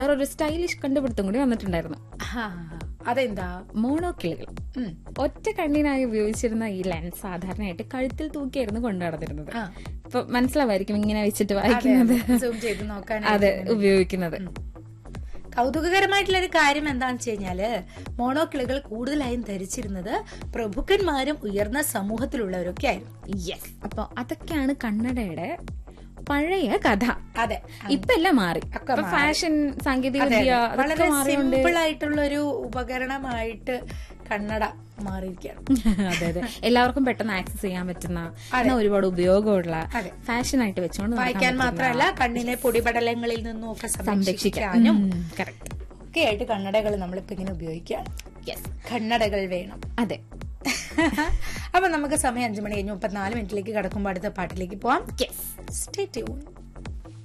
വേറൊരു സ്റ്റൈലിഷ് കണ്ടുപിടുത്തം കൂടി വന്നിട്ടുണ്ടായിരുന്നു ആ, അതെന്താ മോണോക്കിളുകൾ ഉം. ഒറ്റ കണ്ണിനായി ഉപയോഗിച്ചിരുന്ന ഈ ലെൻസ് സാധാരണയായിട്ട് കഴുത്തിൽ തൂക്കിയായിരുന്നു കൊണ്ടു നടന്നിരുന്നത് ആ. ഇപ്പൊ മനസ്സിലാവായിരിക്കും ഇങ്ങനെ വെച്ചിട്ട് വായിക്കുന്നത് സൂം ചെയ്ത് നോക്കാൻ അതെ ഉപയോഗിക്കുന്നത് കൗതുകകരമായിട്ടുള്ള ഒരു കാര്യം എന്താണെന്ന് വെച്ച് കഴിഞ്ഞാല് മോണോക്കിളുകൾ കൂടുതലായും ധരിച്ചിരുന്നത് പ്രഭുക്കന്മാരും ഉയർന്ന സമൂഹത്തിലുള്ളവരൊക്കെ ആയിരുന്നു യെസ് അപ്പൊ അതൊക്കെയാണ് കണ്ണടയുടെ പഴയ കഥ അതെ ഇപ്പൊ എല്ലാം മാറി ഒക്കെ ഇപ്പൊ ഫാഷൻ സാങ്കേതിക അതെ, വിദ്യ അതെ. വളരെ അതൊക്കെ മാറിയോണ്ട് സിമ്പിൾ ആയിട്ടുള്ള ഒരു ഉപകരണമായിട്ട് കണ്ണട മാറിയിരിക്കുകയാണ് അതെ അതെ എല്ലാവർക്കും പെട്ടെന്ന് ആക്സസ് ചെയ്യാൻ പറ്റുന്ന എന്നാൽ ഒരുപാട് ഉപയോഗമുള്ള അതെ. ഫാഷൻ ആയിട്ട് വെച്ചുകൊണ്ട് നടക്കാൻ വായിക്കാൻ പറ്റുന്ന- മാത്രമല്ല കണ്ണിനെ പൊടിപടലങ്ങളിൽ നിന്നും ഒക്കെ സംരക്ഷിക്കാൻ സംരക്ഷിക്കാനും കറക്റ്റ് ഒക്കെ ആയിട്ട് കണ്ണടകൾ നമ്മളിപ്പോ ഇങ്ങനെ ഉപയോഗിക്കുകയാണ് യെസ് കണ്ണടകൾ വേണം അതെ അപ്പൊ നമുക്ക് സമയം അഞ്ചു മണി കഴിഞ്ഞ് മുപ്പത്തിനാല് മിനിറ്റിലേക്ക് കടക്കുമ്പോൾ അടുത്ത പാട്ടിലേക്ക് പോവാം യെസ് സ്റ്റേ ട്യൂൺ